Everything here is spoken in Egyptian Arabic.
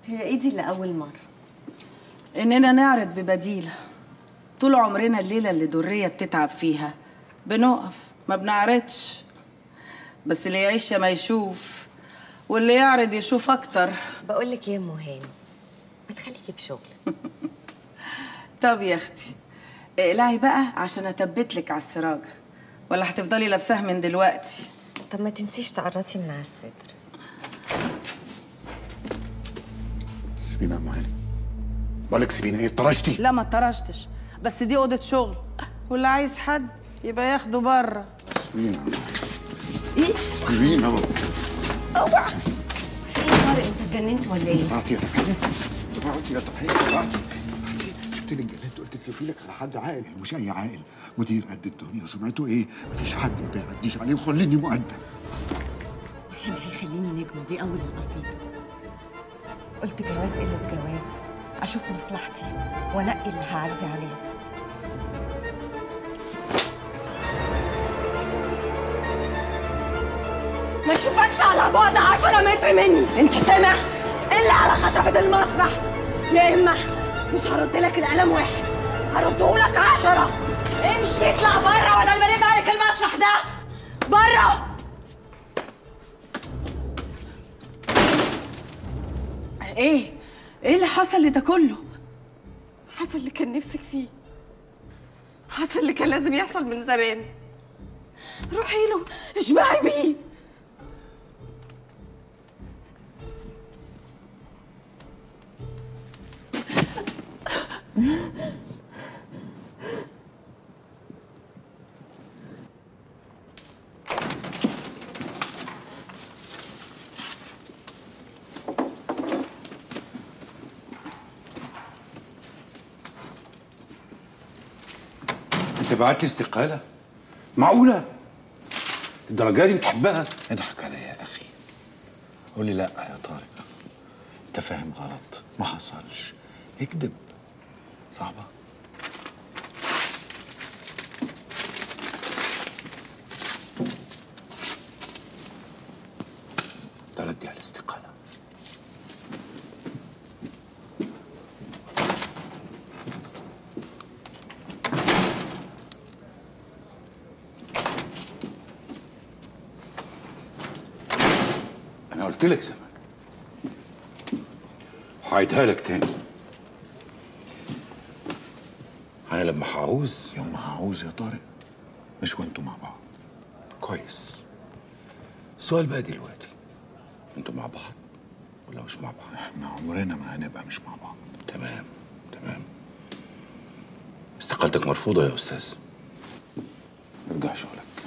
هي ايدي اللي اول مره اننا نعرض ببديل طول عمرنا الليله اللي دريه بتتعب فيها بنقف ما بنعرضش بس اللي يعيش يا ما يشوف واللي يعرض يشوف اكتر بقول لك ايه يا ام هاني ما تخليكي في شغلك طب يا اختي اقلعي بقى عشان اثبت لك على السراج ولا هتفضلي لابساها من دلوقتي طب ما تنسيش تقرطي من على الصدر سيبينا يا ام هاني بقول لك سيبينا ايه طرشتي لا ما اتطرشتش بس دي اوضه شغل واللي عايز حد يبقى ياخده بره سيبينا يا أم هاني. ايه سيبينا يا اوعى في ايه يا طارق انت اتجننت ولا ايه طلعتي يا تفحيل طلعتي يا تفحيل طلعتي شفت لي الجنات قلت تلفي لك على حد عاقل مش اي عاقل مدير قد الدنيا وسمعته ايه مفيش حد ما بيعديش عليه وخليني مؤدب هاني هيخليني نجمه دي اول القصيده قلت جواز قله جواز اشوف مصلحتي وانقي اللي هعدي عليه ما اشوفكش على بعد 10 متر مني انت سامع الا على خشبة المسرح يا اما مش هرد لك القلم واحد هرده لك عشرة امشي اطلع بره بدل ما نبقى عليك المسرح ده بره ايه ايه اللي حصل لده كله حصل اللي كان نفسك فيه حصل اللي كان لازم يحصل من زمان روحي له اشبعي بيه انت بعت لي استقاله معقوله الدرجه دي بتحبها اضحك عليا يا اخي قول لي لا يا طارق انت فاهم غلط ما حصلش اكذب صعبه ده ردي على الاستقاله انا قلت لك زمان هعيدها لك تاني انا لما هعوز يوم ما هعوز يا طارق مش وانتوا مع بعض كويس السؤال بقى دلوقتي انتوا مع بعض ولا مش مع بعض احنا عمرنا ما هنبقى مش مع بعض تمام تمام استقالتك مرفوضة يا أستاذ ارجع شغلك